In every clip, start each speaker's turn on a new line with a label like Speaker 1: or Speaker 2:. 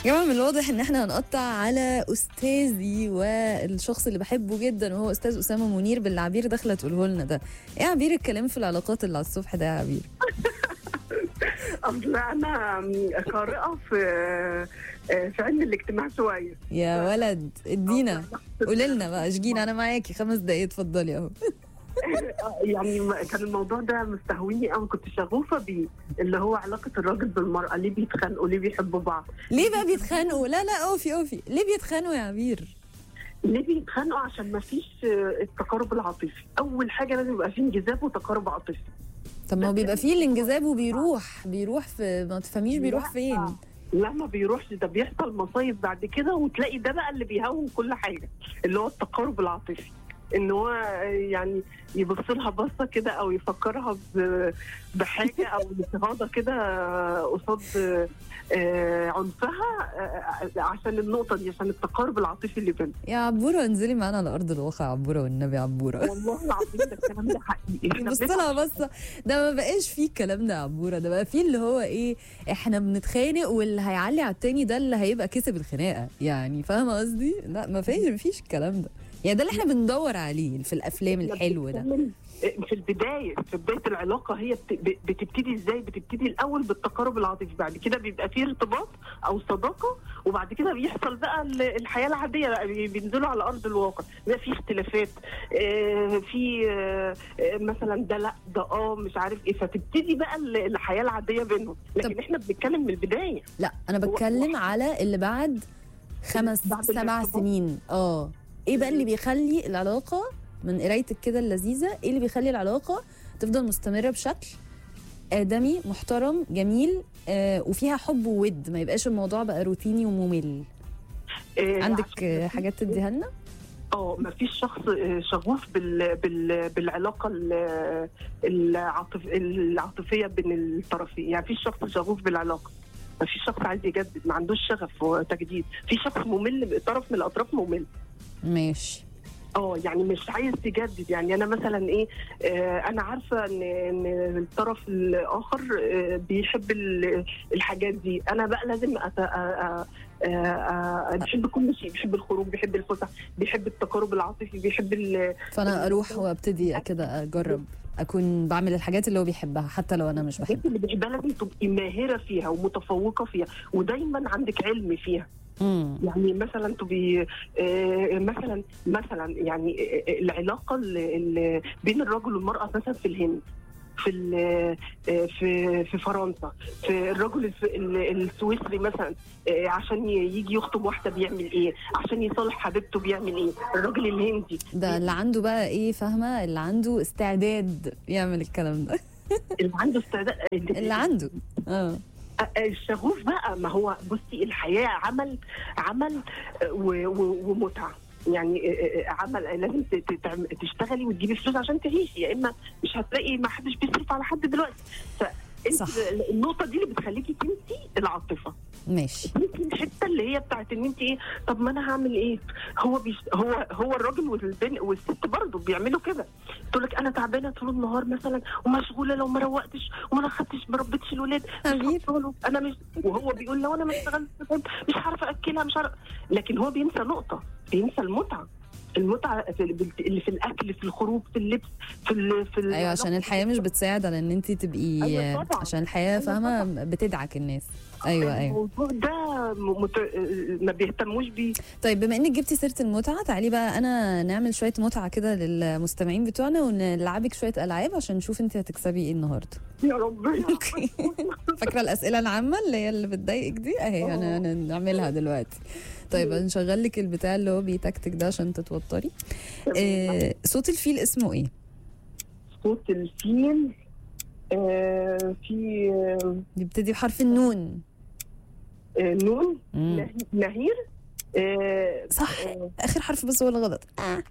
Speaker 1: جماعة من الواضح ان احنا هنقطع على استاذي والشخص اللي بحبه جدا وهو استاذ اسامه منير باللي عبير داخله تقوله لنا ده ايه يا عبير الكلام في العلاقات اللي على الصبح ده يا عبير
Speaker 2: اصل انا قارئه في في علم الاجتماع شويه
Speaker 1: يا ولد ادينا قولي لنا بقى اشجينا انا معاكي خمس دقايق اتفضلي اهو
Speaker 2: يعني كان الموضوع ده مستهويني قوي كنت شغوفه بيه اللي هو علاقه الراجل بالمراه ليه بيتخانقوا ليه بيحبوا بعض
Speaker 1: ليه بقى بيتخانقوا لا لا اوفي اوفي ليه بيتخانقوا يا عبير
Speaker 2: ليه بيتخانقوا عشان ما فيش التقارب العاطفي اول حاجه لازم يبقى فيه انجذاب وتقارب عاطفي
Speaker 1: طب ما هو بيبقى فيه الانجذاب وبيروح بيروح في ما تفهميش بيروح فين
Speaker 2: لا ما بيروحش ده بيحصل مصايب بعد كده وتلاقي ده بقى اللي بيهون كل حاجه اللي هو التقارب العاطفي ان هو يعني يبص لها بصه كده او يفكرها بحاجه او انتفاضه كده قصاد عنفها عشان النقطه دي عشان التقارب العاطفي اللي بينهم
Speaker 1: يا عبوره انزلي معانا على ارض الواقع عبوره والنبي عبوره
Speaker 2: والله العظيم ده الكلام ده حقيقي
Speaker 1: بص لها بصه ده ما بقاش فيه الكلام ده يا عبوره ده بقى فيه اللي هو ايه احنا بنتخانق واللي هيعلي على التاني ده اللي هيبقى كسب الخناقه يعني فاهمه قصدي لا ما فيش ما فيش الكلام ده يعني ده اللي احنا بندور عليه في الافلام الحلو ده
Speaker 2: في البدايه في بدايه العلاقه هي بتبتدي ازاي بتبتدي الاول بالتقارب العاطفي بعد كده بيبقى فيه ارتباط او صداقه وبعد كده بيحصل بقى الحياه العاديه بقى بينزلوا على ارض الواقع بيبقى في اختلافات في مثلا ده لا ده اه مش عارف ايه فتبتدي بقى الحياه العاديه بينهم لكن احنا بنتكلم من البدايه
Speaker 1: لا انا بتكلم على اللي بعد خمس
Speaker 2: بعد
Speaker 1: سبع
Speaker 2: الارتباط.
Speaker 1: سنين اه ايه بقى اللي بيخلي العلاقه من قرايتك كده اللذيذه ايه اللي بيخلي العلاقه تفضل مستمره بشكل ادمي محترم جميل آه وفيها حب وود ما يبقاش الموضوع بقى روتيني وممل عندك آه، حاجات تديها لنا
Speaker 2: اه ما فيش شخص آه، شغوف بال بال بالعلاقه ال- العاطف العاطفيه بين الطرفين يعني في شخص شغوف بالعلاقه ما فيش شخص عايز يجدد ما عندوش شغف وتجديد في شخص ممل طرف من الاطراف ممل
Speaker 1: ماشي
Speaker 2: اه يعني مش عايز تجدد يعني انا مثلا ايه آه انا عارفه ان ان الطرف الاخر آه بيحب ال- الحاجات دي انا بقى لازم أت... آه آه آه بيحب كل شيء بيحب الخروج بيحب الفسح بيحب التقارب العاطفي بيحب ال...
Speaker 1: فانا اروح وابتدي كده اجرب اكون بعمل الحاجات اللي هو بيحبها حتى لو انا مش بحبها
Speaker 2: الحاجات اللي بيحبها لازم تبقي ماهره فيها ومتفوقه فيها ودايما عندك علم فيها
Speaker 1: مم.
Speaker 2: يعني مثلا تبي آه، مثلا مثلا يعني آه، العلاقه اللي اللي بين الرجل والمراه مثلا في الهند في ال- آه، في في فرنسا في الرجل الف- ال- السويسري مثلا آه، عشان ي- يجي يخطب واحده بيعمل ايه عشان يصالح حبيبته بيعمل ايه الراجل الهندي
Speaker 1: ده اللي عنده بقى ايه فاهمه اللي عنده استعداد يعمل الكلام ده
Speaker 2: اللي عنده استعداد
Speaker 1: اللي عنده اه
Speaker 2: الشغوف بقى ما هو بصي الحياه عمل عمل و- و- ومتعه يعني عمل لازم ت- ت- تعم- تشتغلي وتجيبي فلوس عشان تعيشي يا اما مش هتلاقي ما حدش بيصرف على حد دلوقتي فانت
Speaker 1: صح.
Speaker 2: النقطه دي اللي بتخليكي تنسي العاطفه
Speaker 1: ماشي
Speaker 2: تنسي الحته اللي هي بتاعت ان انت ايه طب ما انا هعمل ايه هو بيش هو هو الراجل والبن والست برضه بيعملوا كده تقول لك انا تعبانه طول النهار مثلا ومشغوله لو ما روقتش وما خدتش ما ربيتش الولاد مش
Speaker 1: حبيبي.
Speaker 2: هوصله. انا مش وهو بيقول لو انا ما اشتغلتش مش عارفه اكلها مش عارفه لكن هو بينسى نقطه بينسى المتعه المتعه في اللي في الاكل في الخروج في اللبس في ال في ال-
Speaker 1: ايوه عشان الحياه مش بتساعد على ان انت تبقي
Speaker 2: أيوة طبعاً.
Speaker 1: عشان الحياه
Speaker 2: أيوة
Speaker 1: فاهمه بتدعك الناس ايوه ايوه
Speaker 2: الموضوع ده م- مت... ما بيهتموش بيه
Speaker 1: طيب بما انك جبتي سيره المتعه تعالي بقى انا نعمل شويه متعه كده للمستمعين بتوعنا ونلعبك شويه العاب عشان نشوف انت هتكسبي ايه النهارده
Speaker 2: يا رب يا رب.
Speaker 1: فاكره الاسئله العامه اللي هي اللي بتضايقك دي اهي انا أنا نعملها دلوقتي طيب هنشغل لك البتاع اللي هو بيتكتك ده عشان تتوتري آه صوت الفيل اسمه ايه
Speaker 2: صوت الفيل آه في آه
Speaker 1: بيبتدي بحرف النون
Speaker 2: آه، نون
Speaker 1: مم.
Speaker 2: نه- نهير آه
Speaker 1: صح
Speaker 2: آه،
Speaker 1: اخر حرف بس هو اللي غلط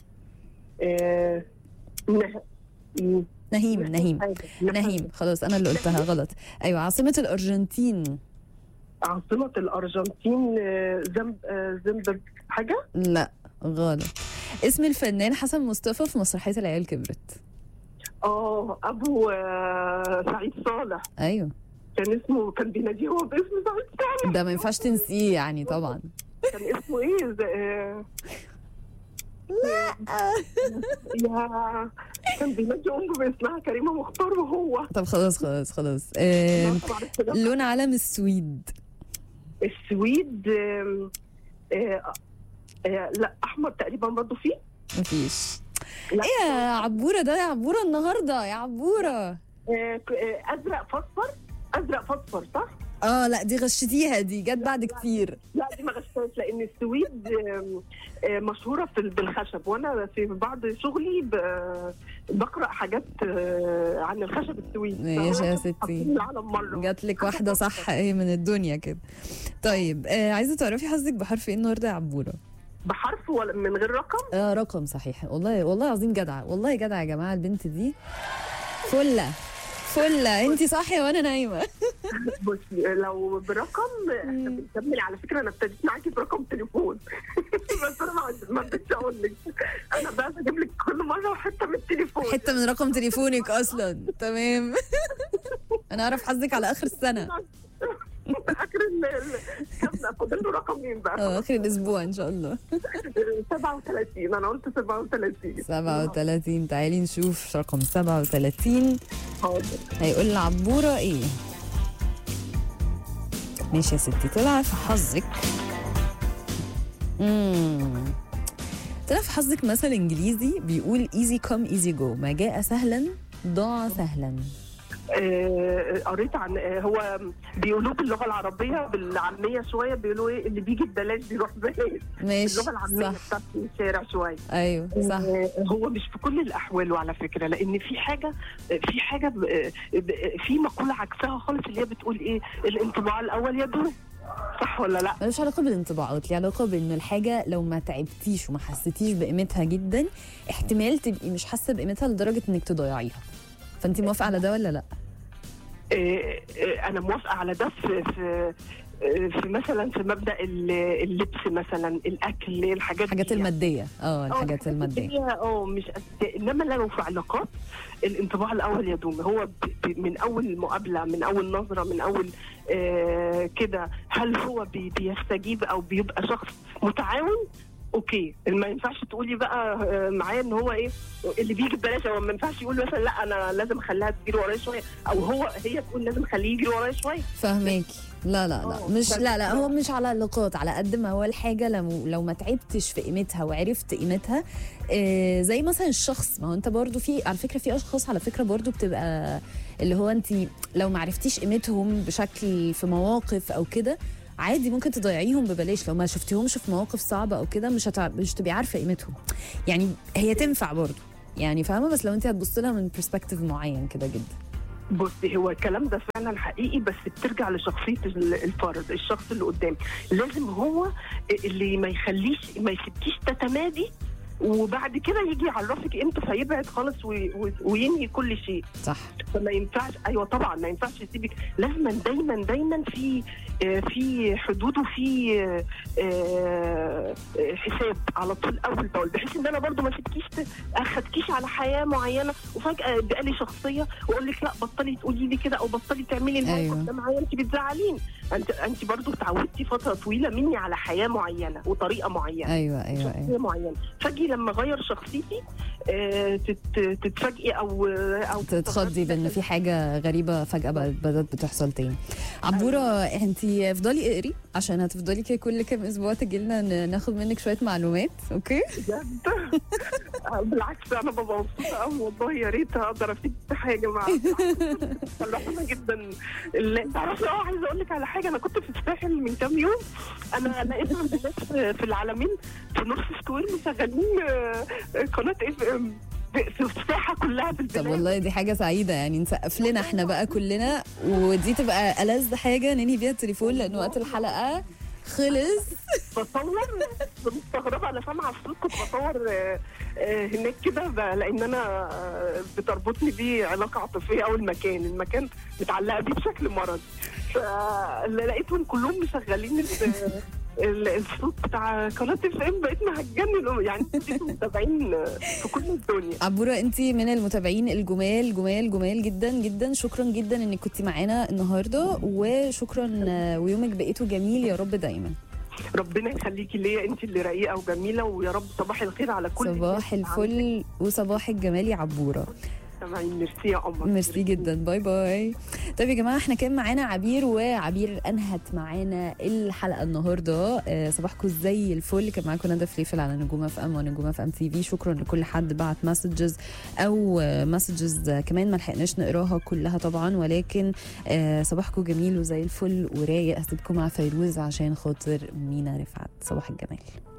Speaker 2: آه نه... م-
Speaker 1: نهيم نهيم
Speaker 2: حاجة.
Speaker 1: نهيم خلاص انا اللي قلتها غلط ايوه عاصمه الارجنتين
Speaker 2: عاصمة الأرجنتين آه، زمب آه، زمبر حاجة
Speaker 1: لا غلط اسم الفنان حسن مصطفى في مسرحيه العيال كبرت
Speaker 2: اه أبو آه، سعيد صالح
Speaker 1: ايوه
Speaker 2: كان اسمه كان بيناديه هو باسم سعيد
Speaker 1: ده ما ينفعش تنسيه يعني طبعا
Speaker 2: كان اسمه ايه ز- آه، يا كان بينادي امه باسمها كريمه مختار وهو
Speaker 1: طب خلاص خلاص خلاص آه
Speaker 2: طبعاً كده.
Speaker 1: لون علم السويد
Speaker 2: السويد آم، آه، آه، لا احمر تقريبا برضو فيه
Speaker 1: مفيش
Speaker 2: لا.
Speaker 1: ايه يا عبوره ده يا عبوره النهارده يا عبوره
Speaker 2: آه، ك- آه، ازرق فاصفر ازرق فاصفر صح؟
Speaker 1: اه لا دي غشتيها دي جت بعد كتير
Speaker 2: لا دي ما غشتهاش لان السويد آم، آه، مشهوره في بالخشب وانا في بعض شغلي ب- بقرا حاجات آه، عن الخشب السويدي
Speaker 1: ماشي يا
Speaker 2: فهو
Speaker 1: ستي.
Speaker 2: حاطين العالم مره
Speaker 1: جات لك واحده صح ايه من الدنيا كده طيب آه عايزه تعرفي حظك بحرف ايه النهارده يا عبوره
Speaker 2: بحرف ولا من غير رقم
Speaker 1: آه رقم صحيح والله والله عظيم جدعه والله جدعه يا جماعه البنت دي فله فله انت صاحيه وانا نايمه
Speaker 2: بصي لو برقم احنا بنكمل على فكره انا ابتديت معاكي برقم تليفون بس انا ما- ما بديش اقول لك انا بقى بجيب لك كل مره حته من التليفون
Speaker 1: حته من رقم تليفونك اصلا تمام انا اعرف حظك على اخر السنه
Speaker 2: اخر ال- ال- كم فاضل له رقمين بقى
Speaker 1: اه اخر الاسبوع ان شاء الله
Speaker 2: 37 انا قلت 37
Speaker 1: 37 تعالي نشوف رقم 37
Speaker 2: حاضر
Speaker 1: هيقول لعبورة ايه ماشي يا ستي طلع في حظك امم طلع في حظك مثل انجليزي بيقول ايزي كوم ايزي جو ما جاء سهلا ضاع سهلا
Speaker 2: آه، قريت عن آه، هو بيقولوه باللغه العربيه بالعاميه شويه بيقولوا ايه اللي بيجي ببلاش بيروح ببلاش
Speaker 1: ماشي
Speaker 2: اللغه العاميه
Speaker 1: صح
Speaker 2: بتاعت الشارع شويه
Speaker 1: ايوه صح
Speaker 2: آه، هو مش في كل الاحوال وعلى فكره لان في حاجه في حاجه ب- ب- في مقوله عكسها خالص اللي هي بتقول ايه الانطباع الاول يدوم صح ولا لا
Speaker 1: ملوش علاقه بالانطباعات ليه علاقه بان الحاجه لو ما تعبتيش وما حسيتيش بقيمتها جدا احتمال تبقي مش حاسه بقيمتها لدرجه انك تضيعيها فانت موافقه على ده ولا لا
Speaker 2: آه، آه، انا موافقه على ده في في آه، في مثلا في مبدا ال- اللبس مثلا الاكل الحاجات
Speaker 1: الحاجات
Speaker 2: دي يعني.
Speaker 1: الماديه اه
Speaker 2: آه،
Speaker 1: الحاجات الماديه
Speaker 2: هي اه مش أساسية. انما لو في علاقات الانطباع الاول يدوم هو ب- ب- من اول مقابله من اول نظره من اول آه كده هل هو بي بيستجيب او بيبقى شخص متعاون اوكي ما ينفعش تقولي بقى آه، معاه ان هو ايه اللي بيجي ببلاش او ما ينفعش يقول مثلا لا انا لازم اخليها تجري ورايا شويه او هو هي تقول لازم اخليه يجري ورايا شويه
Speaker 1: فهماكي لا لا لا
Speaker 2: آه،
Speaker 1: مش
Speaker 2: بس-
Speaker 1: لا لا هو مش على علاقات على قد ما هو الحاجه لو لو ما تعبتش في قيمتها وعرفت قيمتها آه زي مثلا الشخص ما هو انت برضو في على فكره في اشخاص على فكره برضو بتبقى اللي هو انت لو ما عرفتيش قيمتهم بشكل في مواقف او كده عادي ممكن تضيعيهم ببلاش لو ما شفتيهمش في مواقف صعبه او كده مش هتع... مش تبقي عارفه قيمتهم يعني هي تنفع برضو يعني فاهمه بس لو انت هتبص لها من برسبكتيف معين كده جدا
Speaker 2: بصي هو الكلام ده فعلا حقيقي بس بترجع لشخصيه ال- الفرد الشخص اللي قدامك لازم هو اللي ما يخليش ما يسيبكيش تتمادي وبعد كده يجي يعرفك قيمته فيبعد خالص وي- وي- وينهي كل شيء
Speaker 1: صح
Speaker 2: فما ينفعش ايوه طبعا ما ينفعش يسيبك لازما دايما دايما في آه، في حدود وفي آه، آه، حساب على طول اول باول بحيث ان انا برضو ما اسيبكيش ت- اخدكيش على حياه معينه وفجاه بقى لي شخصيه واقول لك لا بطلي تقولي لي كده او بطلي تعملي الموقف
Speaker 1: أيوة.
Speaker 2: ده معايا انت بتزعليني انت انت برضو اتعودتي فتره طويله مني على حياه معينه وطريقه معينه
Speaker 1: ايوه ايوه ايوه
Speaker 2: شخصيه معينه فاجي لما اغير شخصيتي آه، تت- تتفاجئي او او
Speaker 1: تتخضي بان في حاجه غريبه فجاه بقت- بدات بتحصل تاني عبوره انت افضلي اقري عشان هتفضلي كده كل كام اسبوع تجي لنا ناخد منك شويه معلومات اوكي
Speaker 2: بجد بالعكس انا ببقى مبسوطه قوي والله يا ريت اقدر افيد في حاجه مع فرحانه جدا ال- تعرفي اه عايزه اقول لك على حاجه انا كنت في الساحل من كام يوم انا لقيت عند الناس في في العالمين في نص سكوير مشغلين آه، قناه اف ام في الساحه كلها في
Speaker 1: طب
Speaker 2: البلاد
Speaker 1: والله دي حاجه سعيده يعني نسقف لنا احنا بقى كلنا ودي تبقى ألذ حاجه ننهي بيها التليفون لان وقت الحلقه خلص
Speaker 2: بصور مستغربه انا سامعه الصوت كنت بصور آه، آه، هناك كده ب- لان انا آه، بتربطني بيه علاقه عاطفيه او المكان المكان متعلقه بيه بشكل مرضي فلقيتهم كلهم مشغلين ال- ال- الصوت بتاع قناه اف ام بقيت هتجنن يعني انتوا متابعين في كل الدنيا
Speaker 1: عبوره انت من المتابعين الجمال جمال جمال جدا جدا شكرا جدا انك كنتي معانا النهارده وشكرا آه، ويومك بقيته جميل يا رب دايما
Speaker 2: ربنا يخليكي ليا انت اللي رقيقه وجميله ويا رب صباح الخير على كل
Speaker 1: صباح
Speaker 2: الناس اللي
Speaker 1: الفل وصباح الجمال يا عبوره
Speaker 2: عندك. سامعين ميرسي يا قمر
Speaker 1: ميرسي جدا باي باي طيب يا جماعه احنا كان معانا عبير وعبير انهت معانا الحلقه النهارده آه، صباحكم زي الفل كان معاكم ندى فليفل على نجوم اف ام ونجوم اف ام تي في شكرا لكل حد بعت مسجز او مسجز كمان ما لحقناش نقراها كلها طبعا ولكن آه، صباحكم جميل وزي الفل ورايق هسيبكم مع فيروز عشان خاطر مينا رفعت صباح الجمال